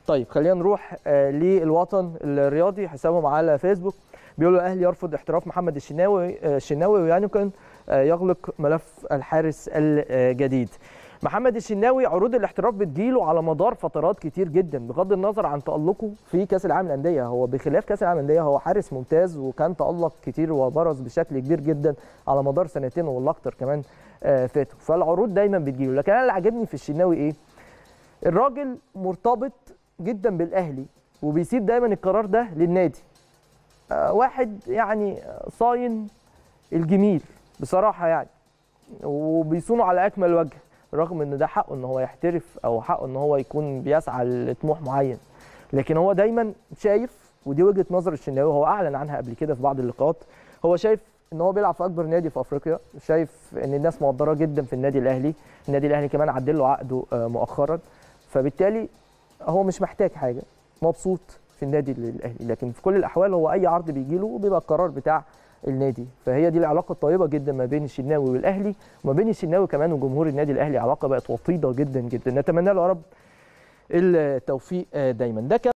طيب خلينا نروح آه للوطن الرياضي حسابهم على فيسبوك بيقولوا الاهلي يرفض احتراف محمد الشناوي آه الشناوي ويمكن آه يغلق ملف الحارس الجديد محمد الشناوي عروض الاحتراف بتجيله على مدار فترات كتير جدا بغض النظر عن تألقه في كأس العالم للأندية هو بخلاف كأس العالم للأندية هو حارس ممتاز وكان تألق كتير وبرز بشكل كبير جدا على مدار سنتين ولا أكتر كمان فاتوا فالعروض دايما بتجيله لكن أنا اللي عاجبني في الشناوي إيه؟ الراجل مرتبط جدا بالأهلي وبيسيب دايما القرار ده للنادي واحد يعني صاين الجميل بصراحة يعني وبيصونه على أكمل وجه رغم ان ده حقه ان هو يحترف او حقه ان هو يكون بيسعى لطموح معين لكن هو دايما شايف ودي وجهه نظر الشناوي هو اعلن عنها قبل كده في بعض اللقاءات هو شايف ان هو بيلعب في اكبر نادي في افريقيا شايف ان الناس مقدراه جدا في النادي الاهلي النادي الاهلي كمان عدل له عقده مؤخرا فبالتالي هو مش محتاج حاجه مبسوط في النادي الاهلي لكن في كل الاحوال هو اي عرض بيجي له بيبقى القرار بتاع النادي فهي دي العلاقه الطيبه جدا ما بين الشناوي والاهلي وما بين الشناوي كمان وجمهور النادي الاهلي علاقه بقت وطيده جدا جدا نتمنى له يا رب التوفيق دايما ده